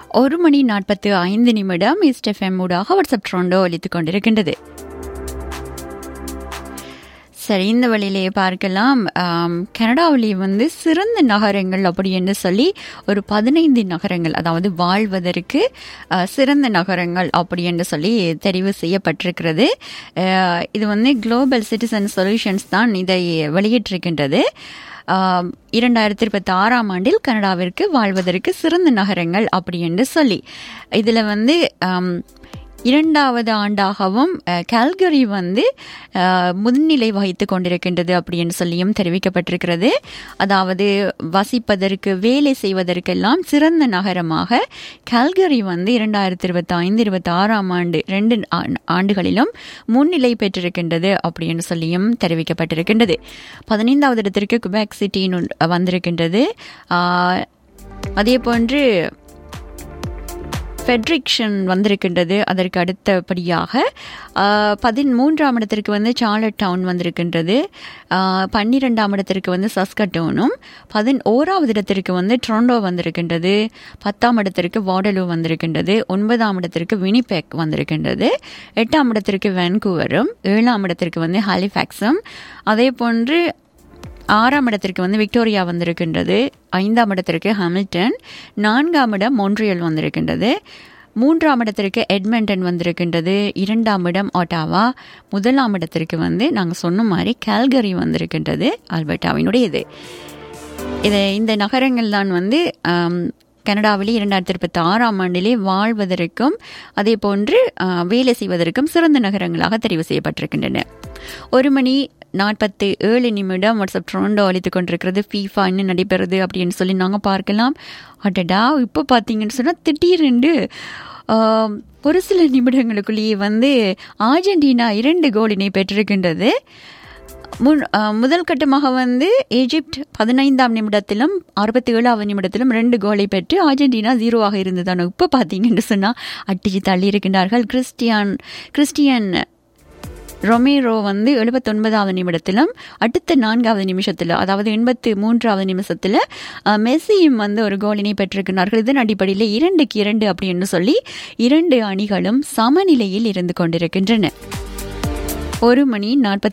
ஒரு மணி நாற்பத்து ஐந்து நிமிடம் ஈஸ்ட் எஃப்எம் ஊடாக வாட்ஸ்அப் ட்ரோண்டோ ஒலித்துக் கொண்டிருக்கின்றது சரி இந்த வழியிலேயே பார்க்கலாம் ஆம், கனடாவிலே வந்து சிறந்த நகரங்கள் அப்படி என்று சொல்லி ஒரு பதினைந்து நகரங்கள் அதாவது வாழ்வதற்கு ஆ, சிறந்த நகரங்கள் அப்படி என்று சொல்லி தெரிவு செய்யப்பட்டிருக்கிறது ஆ, இது வந்து குளோபல் சிட்டிசன் சொல்யூஷன்ஸ் தான் இதை வெளியிட்டிருக்கின்றது ஆம், இரண்டாயிரத்தி இருபத்தி ஆறாம் ஆண்டில் கனடாவிற்கு வாழ்வதற்கு சிறந்த நகரங்கள் அப்படி என்று சொல்லி இதில் வந்து ஆம், இரண்டாவது ஆண்டாகவும் அஹ், கால்கரி வந்து அஹ், முன்னிலை வகித்து கொண்டிருக்கின்றது அப்படின்னு சொல்லியும் தெரிவிக்கப்பட்டிருக்கிறது அதாவது வசிப்பதற்கு வேலை செய்வதற்கெல்லாம் சிறந்த நகரமாக கால்கரி வந்து இரண்டாயிரத்தி இருபத்தி ஐந்து இருபத்தி ஆறாம் ஆண்டு ரெண்டு ஆ- ஆண்டுகளிலும் முன்னிலை பெற்றிருக்கின்றது அப்படின்னு சொல்லியும் தெரிவிக்கப்பட்டிருக்கின்றது பதினைந்தாவது இடத்திற்கு குபேக் சிட்டின்னு வந்திருக்கின்றது ஆஹ், அதே போன்று ஃபெட்ரிக்ஷன் வந்திருக்கின்றது அதற்கு அடுத்தபடியாக ஆஹ், பதிமூன்றாம் இடத்திற்கு வந்து சார்லட் டவுன் வந்திருக்கின்றது ஆஹ், பன்னிரெண்டாம் இடத்திற்கு வந்து சஸ்கட்டோனும் பதின் ஓராவது இடத்திற்கு வந்து ட்ரோண்டோ வந்திருக்கின்றது பத்தாம் இடத்திற்கு வாடலூ வந்திருக்கின்றது ஒன்பதாம் இடத்திற்கு வினிபெக் வந்திருக்கின்றது எட்டாம் இடத்திற்கு வேன்கூவரும் ஏழாம் இடத்திற்கு வந்து ஹாலிஃபேக்ஸும் அதே போன்று ஆறாம் இடத்திற்கு வந்து விக்டோரியா வந்திருக்கின்றது ஐந்தாம் இடத்திற்கு ஹாமில்டன் நான்காம் இடம் மொன்ட்ரியல் வந்திருக்கின்றது மூன்றாம் இடத்திற்கு எட்மண்டன் வந்திருக்கின்றது இரண்டாம் இடம் ஒட்டாவா முதலாம் இடத்திற்கு வந்து நாங்கள் சொன்ன மாதிரி கால்கரி வந்திருக்கின்றது ஆல்பர்டாவினுடையது இது இந்த நகரங்கள் தான் வந்து ஆம், கனடாவிலே இரண்டாயிரத்தி இருபத்தி ஆறாம் ஆண்டிலே வாழ்வதற்கும் அதே போன்று ஆ, வேலை செய்வதற்கும் சிறந்த நகரங்களாக தெரிவு செய்யப்பட்டிருக்கின்றன ஒரு மணி நாற்பத்தி ஏழு நிமிடம் வாட்ஸ்அப் ட்ரோண்டோ அளித்துக் கொண்டிருக்கிறது ஃபீஃபா என்ன நடைபெறுது அப்படின்னு சொல்லி நாங்கள் பார்க்கலாம் அடடா இப்போ பார்த்தீங்கன்னு சொன்னால் திடீரென்று ஆம், ஒரு சில நிமிடங்களுக்குள்ளேயே வந்து ஆர்ஜென்டினா இரண்டு கோலினை பெற்றிருக்கின்றது முன் அஹ், முதல் கட்டமாக வந்து எஜிப்ட் பதினைந்தாம் நிமிடத்திலும் அறுபத்தி ஏழாவது நிமிடத்திலும் ரெண்டு கோலை பெற்று அர்ஜென்டினா ஜீரோவாக இருந்ததான இப்போ பார்த்தீங்கன்னு சொன்னால் அட்டிச்சு தள்ளி இருக்கின்றார்கள் கிறிஸ்டியான் கிறிஸ்டியன் ரொமேரோ வந்து எழுபத்தொன்பதாவது நிமிடத்திலும் அடுத்த நான்காவது நிமிஷத்தில் அதாவது எண்பத்து மூன்றாவது நிமிஷத்தில் அஹ், மெஸ்ஸியும் வந்து ஒரு கோலினை பெற்றிருக்கிறார்கள் இதன் அடிப்படையில் இரண்டுக்கு இரண்டு அப்படின்னு சொல்லி இரண்டு அணிகளும் சமநிலையில் இருந்து கொண்டிருக்கின்றன ஒரு மணி நாற்பத்தி